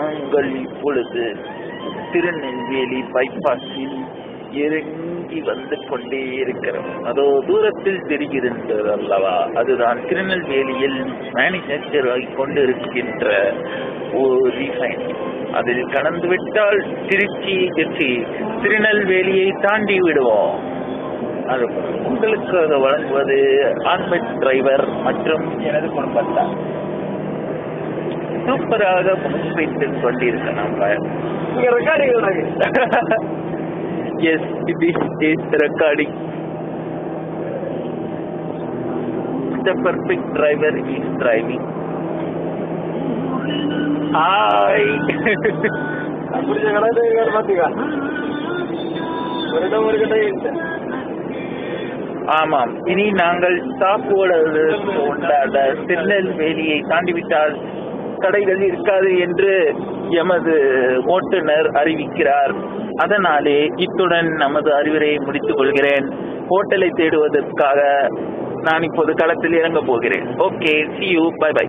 நாங்கள் இப்பொழுது திருநெல்வேலி பைபாஸில் இறங்கி வந்து கொண்டே இருக்கிறோம் அதோ தூரத்தில் தெரிகின்றது அல்லவா அதுதான் திருநெல்வேலியில் மேனுஃபேக்சர் ஆகிக் கொண்டிருக்கின்ற ஒரு ரீஃபைன் அதில் கடந்து விட்டால் திருச்சி திருச்சி திருநெல்வேலியை தாண்டி விடுவோம் அது உங்களுக்கு அதை வழங்குவது ஆன்மெட் டிரைவர் மற்றும் எனது குடும்பத்தார் சூப்பராக முன்வைத்துக் கொண்டிருக்க நம்ம இங்க ரெக்கார்டிங் நடக்கு yes this is recording the perfect driver is driving hi பிடிச்ச கடை வேறு பாத்தீங்க ஒரு இடம் ஒரு கடை இல்லை ஆமாம் இனி நாங்கள் சாப்பிடுவது உண்டான திருநெல்வேலியை தாண்டிவிட்டால் கடைகள் இருக்காது என்று எமது ஓட்டுநர் அறிவிக்கிறார் அதனாலே இத்துடன் நமது அறிவுரையை முடித்துக் கொள்கிறேன் ஹோட்டலை தேடுவதற்காக நான் இப்போது களத்தில் இறங்க போகிறேன் okay see you bye bye